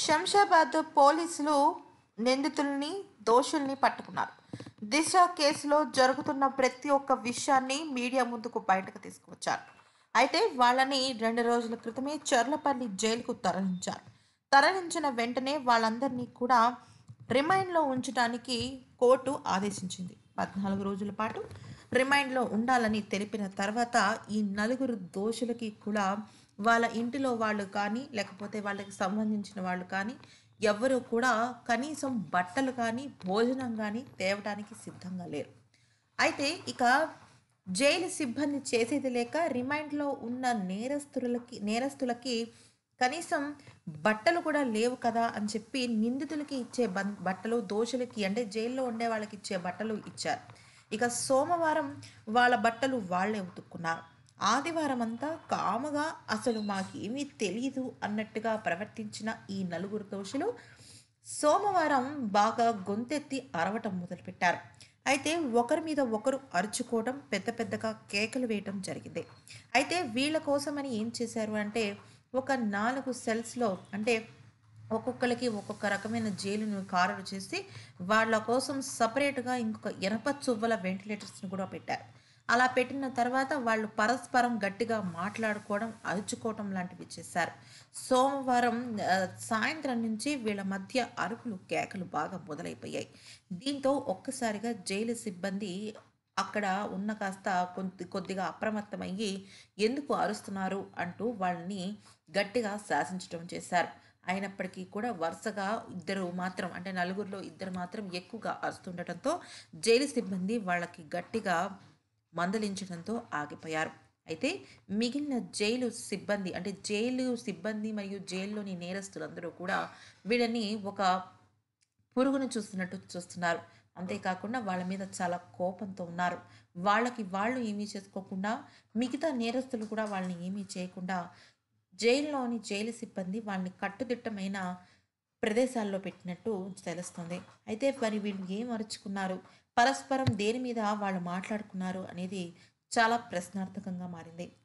శంషాబాద్ పోలీసులు నిందితుల్ని దోషుల్ని పట్టుకున్నారు దిశ కేసులో జరుగుతున్న ప్రతి ఒక్క విషయాన్ని మీడియా ముందుకు బయటకు తీసుకువచ్చారు అయితే వాళ్ళని రెండు రోజుల క్రితమే చర్లపల్లి జైలుకు తరలించారు తరలించిన వెంటనే వాళ్ళందరినీ కూడా రిమైండ్లో ఉంచడానికి కోర్టు ఆదేశించింది పద్నాలుగు రోజుల పాటు రిమైండ్లో ఉండాలని తెలిపిన తర్వాత ఈ నలుగురు దోషులకి కూడా వాళ్ళ ఇంటిలో వాళ్ళు కానీ లేకపోతే వాళ్ళకి సంబంధించిన వాళ్ళు కానీ ఎవ్వరూ కూడా కనీసం బట్టలు కానీ భోజనం కానీ తేవడానికి సిద్ధంగా లేరు అయితే ఇక జైలు సిబ్బంది చేసేది లేక రిమైండ్లో ఉన్న నేరస్తులకి నేరస్తులకి కనీసం బట్టలు కూడా లేవు కదా అని చెప్పి నిందితులకి ఇచ్చే బం- బట్టలు దోషులకి అంటే జైల్లో ఉండే వాళ్ళకి ఇచ్చే బట్టలు ఇచ్చారు ఇక సోమవారం వాళ్ళ బట్టలు వాళ్ళే ఉతుక్కున్నారు ఆదివారం అంతా కాముగా అసలు మాకేమీ తెలియదు అన్నట్టుగా ప్రవర్తించిన ఈ నలుగురు దోషులు సోమవారం బాగా గొంతెత్తి అరవటం మొదలుపెట్టారు అయితే ఒకరి మీద ఒకరు అరుచుకోవడం పెద్ద పెద్దగా కేకలు వేయటం జరిగింది అయితే వీళ్ళ కోసమని ఏం చేశారు అంటే ఒక నాలుగు సెల్స్లో అంటే ఒక్కొక్కరికి ఒక్కొక్క రకమైన జైలును ఖారరు చేసి వాళ్ళ కోసం సపరేట్గా ఇంకొక ఇనప చువ్వల వెంటిలేటర్స్ని కూడా పెట్టారు అలా పెట్టిన తర్వాత వాళ్ళు పరస్పరం గట్టిగా మాట్లాడుకోవడం అరుచుకోవడం లాంటివి చేశారు సోమవారం ఆ, సాయంత్రం నుంచి వీళ్ళ మధ్య అరుపులు కేకలు బాగా మొదలైపోయాయి దీంతో ఒక్కసారిగా జైలు సిబ్బంది అక్కడ ఉన్న కాస్త కొద్ది కొద్దిగా అప్రమత్తమయ్యి ఎందుకు అరుస్తున్నారు అంటూ వాళ్ళని గట్టిగా శాసించడం చేశారు అయినప్పటికీ కూడా వరుసగా ఇద్దరు మాత్రం అంటే నలుగురిలో ఇద్దరు మాత్రం ఎక్కువగా అరుస్తుండటంతో జైలు సిబ్బంది వాళ్ళకి గట్టిగా మందలించడంతో ఆగిపోయారు అయితే మిగిలిన జైలు సిబ్బంది అంటే జైలు సిబ్బంది మరియు జైల్లోని నేరస్తులందరూ కూడా వీళ్ళని ఒక పురుగును చూస్తున్నట్టు చూస్తున్నారు అంతేకాకుండా వాళ్ళ మీద చాలా కోపంతో ఉన్నారు వాళ్ళకి వాళ్ళు ఏమీ చేసుకోకుండా మిగతా నేరస్తులు కూడా వాళ్ళని ఏమీ చేయకుండా జైల్లోని జైలు సిబ్బంది వాళ్ళని కట్టుదిట్టమైన ప్రదేశాల్లో పెట్టినట్టు తెలుస్తుంది అయితే మరి వీళ్ళు ఏం అరుచుకున్నారు పరస్పరం దేని మీద వాళ్ళు మాట్లాడుకున్నారు అనేది చాలా ప్రశ్నార్థకంగా మారింది